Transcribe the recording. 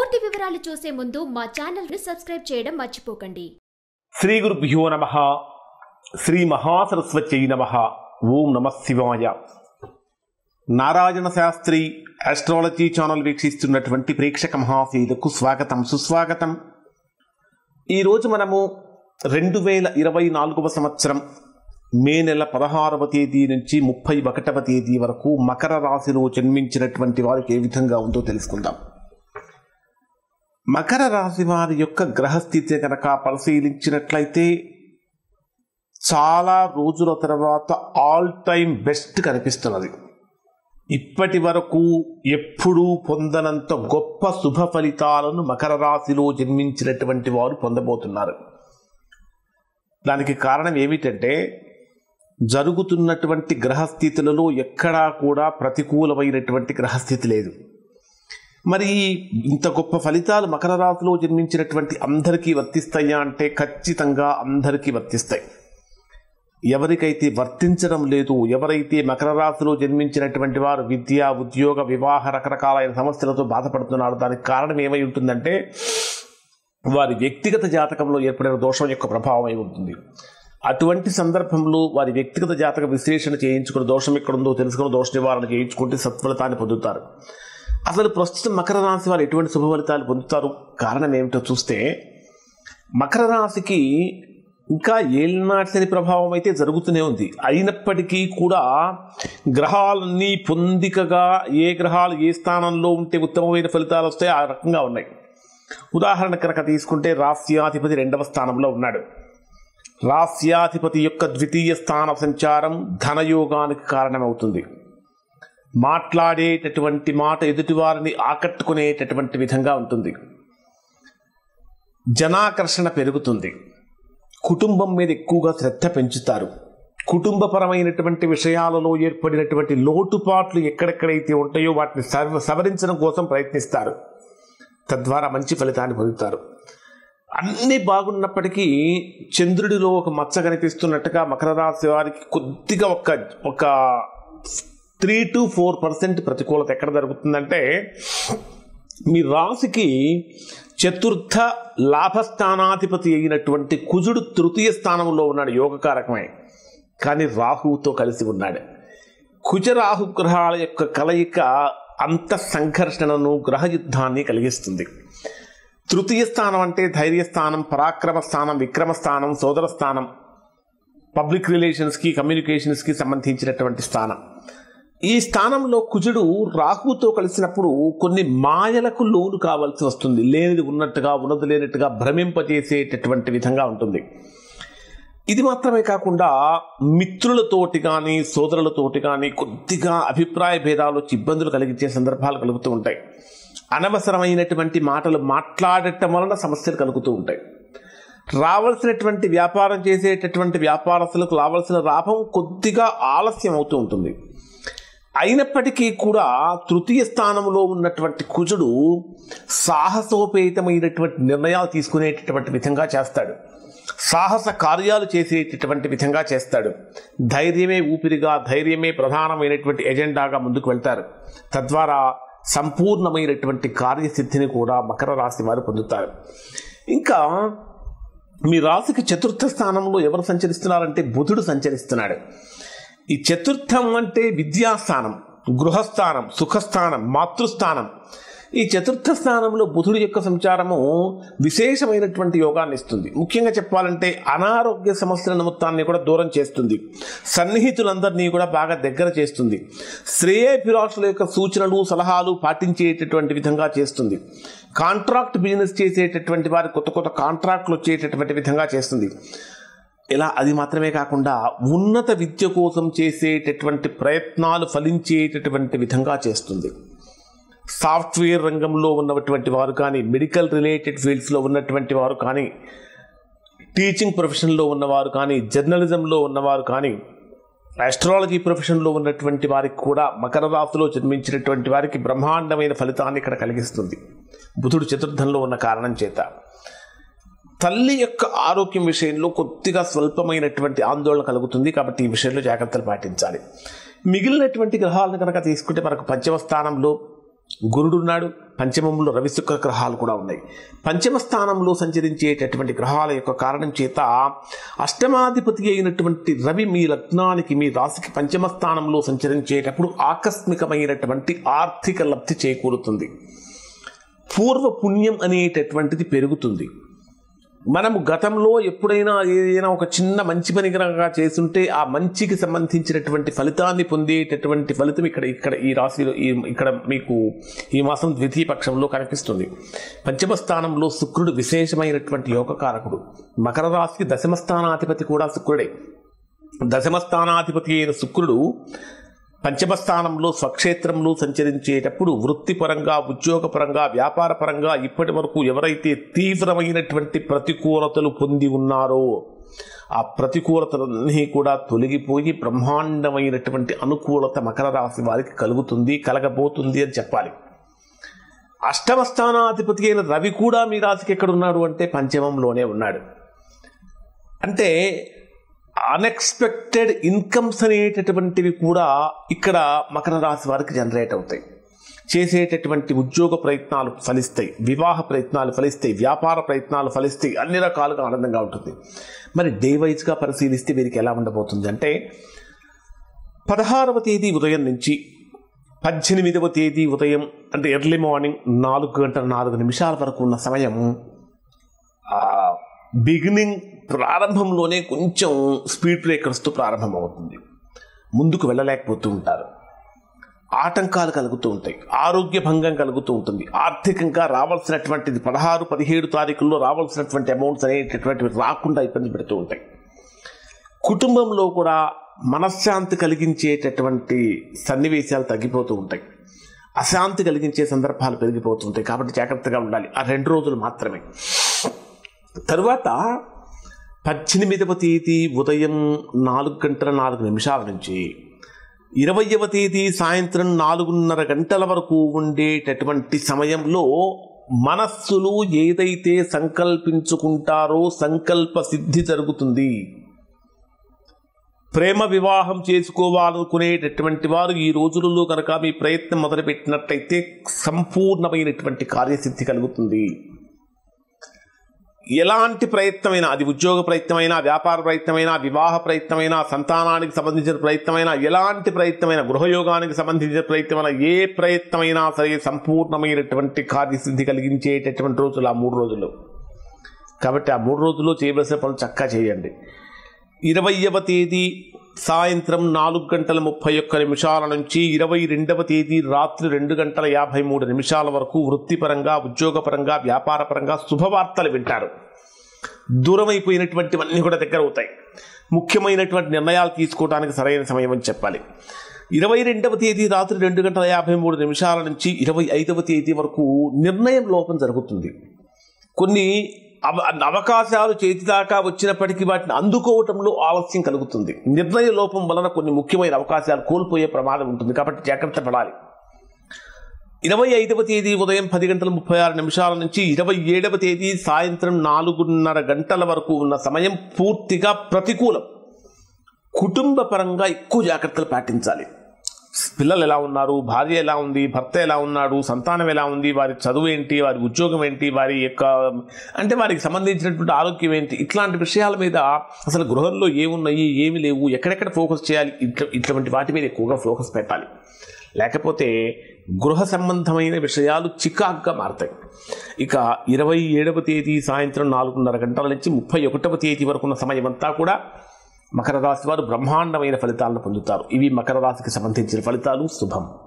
పూర్తి వివరాలు చూసే ముందు మా ఛానల్ ని సబ్స్క్రైబ్ చేయడం మర్చిపోకండి శ్రీ గురుభ్యో నమ శ్రీ మహాసరస్వత్యై నమ ఓం నమ శివాయ నారాయణ శాస్త్రి ఆస్ట్రాలజీ ఛానల్ వీక్షిస్తున్నటువంటి ప్రేక్షక మహాశీలకు స్వాగతం సుస్వాగతం ఈరోజు మనము రెండు వేల ఇరవై నాలుగవ సంవత్సరం మే నెల పదహారవ తేదీ నుంచి ముప్పై ఒకటవ తేదీ వరకు మకర రాశిలో జన్మించినటువంటి వారికి ఏ విధంగా ఉందో తెలుసుకుందాం మకర రాశి వారి యొక్క గ్రహస్థితి కనుక పరిశీలించినట్లయితే చాలా రోజుల తర్వాత ఆల్ టైమ్ బెస్ట్ కనిపిస్తున్నది ఇప్పటి వరకు ఎప్పుడూ పొందనంత గొప్ప శుభ ఫలితాలను మకర రాశిలో జన్మించినటువంటి వారు పొందబోతున్నారు దానికి కారణం ఏమిటంటే జరుగుతున్నటువంటి గ్రహస్థితులలో ఎక్కడా కూడా ప్రతికూలమైనటువంటి గ్రహస్థితి లేదు మరి ఇంత గొప్ప ఫలితాలు మకర రాశిలో జన్మించినటువంటి అందరికీ వర్తిస్తాయా అంటే ఖచ్చితంగా అందరికీ వర్తిస్తాయి ఎవరికైతే వర్తించడం లేదు ఎవరైతే మకర రాశిలో జన్మించినటువంటి వారు విద్య ఉద్యోగ వివాహ రకరకాలైన సమస్యలతో బాధపడుతున్నారు దానికి కారణం ఏమై ఉంటుందంటే వారి వ్యక్తిగత జాతకంలో ఏర్పడిన దోషం యొక్క ప్రభావమై ఉంటుంది అటువంటి సందర్భంలో వారి వ్యక్తిగత జాతక విశ్లేషణ చేయించుకుని దోషం ఎక్కడుందో తెలుసుకుని దోష నివారణ చేయించుకుంటే సత్ఫలితాన్ని పొందుతారు అసలు ప్రస్తుతం మకర రాశి వారు ఎటువంటి శుభ ఫలితాలు పొందుతారు కారణం ఏమిటో చూస్తే మకర రాశికి ఇంకా ఏలినాటి శని ప్రభావం అయితే జరుగుతూనే ఉంది అయినప్పటికీ కూడా గ్రహాలన్నీ పొందికగా ఏ గ్రహాలు ఏ స్థానంలో ఉంటే ఉత్తమమైన ఫలితాలు వస్తాయి ఆ రకంగా ఉన్నాయి ఉదాహరణ కనుక తీసుకుంటే రాస్యాధిపతి రెండవ స్థానంలో ఉన్నాడు రాస్యాధిపతి యొక్క ద్వితీయ స్థాన సంచారం ధనయోగానికి కారణమవుతుంది మాట్లాడేటటువంటి మాట ఎదుటివారిని ఆకట్టుకునేటటువంటి విధంగా ఉంటుంది జనాకర్షణ పెరుగుతుంది కుటుంబం మీద ఎక్కువగా శ్రద్ధ పెంచుతారు కుటుంబపరమైనటువంటి విషయాలలో ఏర్పడినటువంటి లోటుపాట్లు ఎక్కడెక్కడైతే ఉంటాయో వాటిని సవ సవరించడం కోసం ప్రయత్నిస్తారు తద్వారా మంచి ఫలితాన్ని పొందుతారు అన్నీ బాగున్నప్పటికీ చంద్రుడిలో ఒక మచ్చ కనిపిస్తున్నట్టుగా మకర రాశి వారికి కొద్దిగా ఒక ఒక త్రీ టు ఫోర్ పర్సెంట్ ప్రతికూలత ఎక్కడ జరుగుతుందంటే మీ రాశికి చతుర్థ లాభస్థానాధిపతి అయినటువంటి కుజుడు తృతీయ స్థానంలో ఉన్నాడు యోగకారకమై కానీ రాహువుతో కలిసి ఉన్నాడు కుజ రాహు గ్రహాల యొక్క కలయిక అంత సంఘర్షణను గ్రహ యుద్ధాన్ని కలిగిస్తుంది తృతీయ స్థానం అంటే ధైర్య స్థానం పరాక్రమ స్థానం విక్రమ స్థానం సోదర స్థానం పబ్లిక్ రిలేషన్స్కి కమ్యూనికేషన్స్కి సంబంధించినటువంటి స్థానం ఈ స్థానంలో కుజుడు రాహుతో కలిసినప్పుడు కొన్ని మాయలకు లోను కావాల్సి వస్తుంది లేనిది ఉన్నట్టుగా ఉన్నది లేనట్టుగా భ్రమింపజేసేటటువంటి విధంగా ఉంటుంది ఇది మాత్రమే కాకుండా మిత్రులతోటి కానీ సోదరులతోటి కానీ కొద్దిగా అభిప్రాయ భేదాలు వచ్చి ఇబ్బందులు కలిగించే సందర్భాలు కలుగుతూ ఉంటాయి అనవసరమైనటువంటి మాటలు మాట్లాడటం వలన సమస్యలు కలుగుతూ ఉంటాయి రావాల్సినటువంటి వ్యాపారం చేసేటటువంటి వ్యాపారస్తులకు రావాల్సిన లాభం కొద్దిగా ఆలస్యం అవుతూ ఉంటుంది అయినప్పటికీ కూడా తృతీయ స్థానంలో ఉన్నటువంటి కుజుడు సాహసోపేతమైనటువంటి నిర్ణయాలు తీసుకునేటటువంటి విధంగా చేస్తాడు సాహస కార్యాలు చేసేటటువంటి విధంగా చేస్తాడు ధైర్యమే ఊపిరిగా ధైర్యమే ప్రధానమైనటువంటి ఎజెండాగా ముందుకు వెళ్తారు తద్వారా సంపూర్ణమైనటువంటి కార్యసిద్ధిని కూడా మకర రాశి వారు పొందుతారు ఇంకా మీ రాశికి చతుర్థ స్థానంలో ఎవరు సంచరిస్తున్నారంటే బుధుడు సంచరిస్తున్నాడు ఈ చతుర్థం అంటే విద్యాస్థానం గృహస్థానం సుఖస్థానం మాతృస్థానం ఈ చతుర్థ స్థానంలో బుధుడి యొక్క సంచారము విశేషమైనటువంటి యోగాన్ని ఇస్తుంది ముఖ్యంగా చెప్పాలంటే అనారోగ్య సమస్యల నిమిత్తాన్ని కూడా దూరం చేస్తుంది సన్నిహితులందరినీ కూడా బాగా దగ్గర చేస్తుంది శ్రేయభిలాషుల యొక్క సూచనలు సలహాలు పాటించేటటువంటి విధంగా చేస్తుంది కాంట్రాక్ట్ బిజినెస్ చేసేటటువంటి వారి కొత్త కొత్త కాంట్రాక్ట్లు వచ్చేటటువంటి విధంగా చేస్తుంది ఇలా అది మాత్రమే కాకుండా ఉన్నత విద్య కోసం చేసేటటువంటి ప్రయత్నాలు ఫలించేటటువంటి విధంగా చేస్తుంది సాఫ్ట్వేర్ రంగంలో ఉన్నటువంటి వారు కానీ మెడికల్ రిలేటెడ్ ఫీల్డ్స్లో ఉన్నటువంటి వారు కానీ టీచింగ్ ప్రొఫెషన్లో ఉన్నవారు కానీ జర్నలిజంలో ఉన్నవారు కానీ ఆస్ట్రాలజీ ప్రొఫెషన్లో ఉన్నటువంటి వారికి కూడా మకర రాశిలో జన్మించినటువంటి వారికి బ్రహ్మాండమైన ఫలితాన్ని ఇక్కడ కలిగిస్తుంది బుధుడు చతుర్థంలో ఉన్న కారణం చేత తల్లి యొక్క ఆరోగ్యం విషయంలో కొద్దిగా స్వల్పమైనటువంటి ఆందోళన కలుగుతుంది కాబట్టి ఈ విషయంలో జాగ్రత్తలు పాటించాలి మిగిలినటువంటి గ్రహాలను కనుక తీసుకుంటే మనకు పంచమ స్థానంలో గురుడున్నాడు పంచమంలో రవి శుక్ర గ్రహాలు కూడా ఉన్నాయి పంచమ స్థానంలో సంచరించేటటువంటి గ్రహాల యొక్క కారణం చేత అష్టమాధిపతి అయినటువంటి రవి మీ లగ్నానికి మీ రాశికి పంచమ స్థానంలో సంచరించేటప్పుడు ఆకస్మికమైనటువంటి ఆర్థిక లబ్ధి చేకూరుతుంది పూర్వ పుణ్యం అనేటటువంటిది పెరుగుతుంది మనము గతంలో ఎప్పుడైనా ఏదైనా ఒక చిన్న మంచి పని కనుక చేస్తుంటే ఆ మంచికి సంబంధించినటువంటి ఫలితాన్ని పొందేటటువంటి ఫలితం ఇక్కడ ఇక్కడ ఈ రాశిలో ఈ ఇక్కడ మీకు ఈ మాసం ద్వితీయ పక్షంలో కనిపిస్తుంది పంచమ స్థానంలో శుక్రుడు విశేషమైనటువంటి యోగకారకుడు మకర రాశికి దశమ స్థానాధిపతి కూడా శుక్రుడే దశమ స్థానాధిపతి అయిన శుక్రుడు పంచమ స్థానంలో స్వక్షేత్రంలో సంచరించేటప్పుడు వృత్తిపరంగా ఉద్యోగపరంగా వ్యాపారపరంగా ఇప్పటి వరకు ఎవరైతే తీవ్రమైనటువంటి ప్రతికూలతలు పొంది ఉన్నారో ఆ ప్రతికూలతలన్నీ కూడా తొలగిపోయి బ్రహ్మాండమైనటువంటి అనుకూలత మకర రాశి వారికి కలుగుతుంది కలగబోతుంది అని చెప్పాలి అష్టమ స్థానాధిపతి అయిన రవి కూడా మీ రాశికి ఎక్కడున్నాడు అంటే పంచమంలోనే ఉన్నాడు అంటే అన్ఎక్స్పెక్టెడ్ ఇన్కమ్స్ అనేటటువంటివి కూడా ఇక్కడ మకర రాశి వారికి జనరేట్ అవుతాయి చేసేటటువంటి ఉద్యోగ ప్రయత్నాలు ఫలిస్తాయి వివాహ ప్రయత్నాలు ఫలిస్తాయి వ్యాపార ప్రయత్నాలు ఫలిస్తాయి అన్ని రకాలుగా ఆనందంగా ఉంటుంది మరి డే వైజ్గా పరిశీలిస్తే వీరికి ఎలా ఉండబోతుంది అంటే పదహారవ తేదీ ఉదయం నుంచి పద్దెనిమిదవ తేదీ ఉదయం అంటే ఎర్లీ మార్నింగ్ నాలుగు గంటల నాలుగు నిమిషాల వరకు ఉన్న సమయం బిగినింగ్ ప్రారంభంలోనే కొంచెం స్పీడ్ బ్రేకర్స్తో ప్రారంభమవుతుంది ముందుకు వెళ్ళలేకపోతూ ఉంటారు ఆటంకాలు కలుగుతూ ఉంటాయి ఆరోగ్య భంగం కలుగుతూ ఉంటుంది ఆర్థికంగా రావాల్సినటువంటిది పదహారు పదిహేడు తారీఖుల్లో రావాల్సినటువంటి అమౌంట్స్ అనేటటువంటివి రాకుండా ఇబ్బంది పెడుతూ ఉంటాయి కుటుంబంలో కూడా మనశ్శాంతి కలిగించేటటువంటి సన్నివేశాలు తగ్గిపోతూ ఉంటాయి అశాంతి కలిగించే సందర్భాలు పెరిగిపోతుంటాయి కాబట్టి జాగ్రత్తగా ఉండాలి ఆ రెండు రోజులు మాత్రమే తరువాత పద్దెనిమిదవ తేదీ ఉదయం నాలుగు గంటల నాలుగు నిమిషాల నుంచి ఇరవయవ తేదీ సాయంత్రం నాలుగున్నర గంటల వరకు ఉండేటటువంటి సమయంలో మనస్సులు ఏదైతే సంకల్పించుకుంటారో సంకల్ప సిద్ధి జరుగుతుంది ప్రేమ వివాహం చేసుకోవాలనుకునేటటువంటి వారు ఈ రోజులలో కనుక మీ ప్రయత్నం మొదలుపెట్టినట్టయితే సంపూర్ణమైనటువంటి కార్యసిద్ధి కలుగుతుంది ఎలాంటి ప్రయత్నమైనా అది ఉద్యోగ ప్రయత్నమైనా వ్యాపార ప్రయత్నమైనా వివాహ ప్రయత్నమైనా సంతానానికి సంబంధించిన ప్రయత్నమైనా ఎలాంటి ప్రయత్నమైనా గృహయోగానికి సంబంధించిన ప్రయత్నమైనా ఏ ప్రయత్నమైనా సరే సంపూర్ణమైనటువంటి కార్యసిద్ధి కలిగించేటటువంటి రోజులు ఆ మూడు రోజులు కాబట్టి ఆ మూడు రోజుల్లో చేయవలసిన పనులు చక్కగా చేయండి ఇరవయవ తేదీ సాయంత్రం నాలుగు గంటల ముప్పై ఒక్క నిమిషాల నుంచి ఇరవై రెండవ తేదీ రాత్రి రెండు గంటల యాభై మూడు నిమిషాల వరకు వృత్తిపరంగా ఉద్యోగపరంగా వ్యాపారపరంగా శుభవార్తలు వింటారు దూరం అయిపోయినటువంటివన్నీ కూడా దగ్గర అవుతాయి ముఖ్యమైనటువంటి నిర్ణయాలు తీసుకోవడానికి సరైన సమయం అని చెప్పాలి ఇరవై రెండవ తేదీ రాత్రి రెండు గంటల యాభై మూడు నిమిషాల నుంచి ఇరవై ఐదవ తేదీ వరకు నిర్ణయం లోపం జరుగుతుంది కొన్ని అవ అవకాశాలు చేతి దాకా వచ్చినప్పటికీ వాటిని అందుకోవటంలో ఆలస్యం కలుగుతుంది నిర్ణయ లోపం వలన కొన్ని ముఖ్యమైన అవకాశాలు కోల్పోయే ప్రమాదం ఉంటుంది కాబట్టి జాగ్రత్త పడాలి ఇరవై ఐదవ తేదీ ఉదయం పది గంటల ముప్పై ఆరు నిమిషాల నుంచి ఇరవై ఏడవ తేదీ సాయంత్రం నాలుగున్నర గంటల వరకు ఉన్న సమయం పూర్తిగా ప్రతికూలం కుటుంబ పరంగా ఎక్కువ జాగ్రత్తలు పాటించాలి పిల్లలు ఎలా ఉన్నారు భార్య ఎలా ఉంది భర్త ఎలా ఉన్నాడు సంతానం ఎలా ఉంది వారి చదువు ఏంటి వారి ఉద్యోగం ఏంటి వారి యొక్క అంటే వారికి సంబంధించినటువంటి ఆరోగ్యం ఏంటి ఇట్లాంటి విషయాల మీద అసలు గృహంలో ఏమున్నాయి ఏమి లేవు ఎక్కడెక్కడ ఫోకస్ చేయాలి ఇట్ల ఇటువంటి వాటి మీద ఎక్కువగా ఫోకస్ పెట్టాలి లేకపోతే గృహ సంబంధమైన విషయాలు చికాగ్గా మారతాయి ఇక ఇరవై ఏడవ తేదీ సాయంత్రం నాలుగున్నర గంటల నుంచి ముప్పై ఒకటవ తేదీ వరకు ఉన్న సమయం అంతా కూడా మకర రాశి వారు బ్రహ్మాండమైన ఫలితాలను పొందుతారు ఇవి మకర రాశికి సంబంధించిన ఫలితాలు శుభం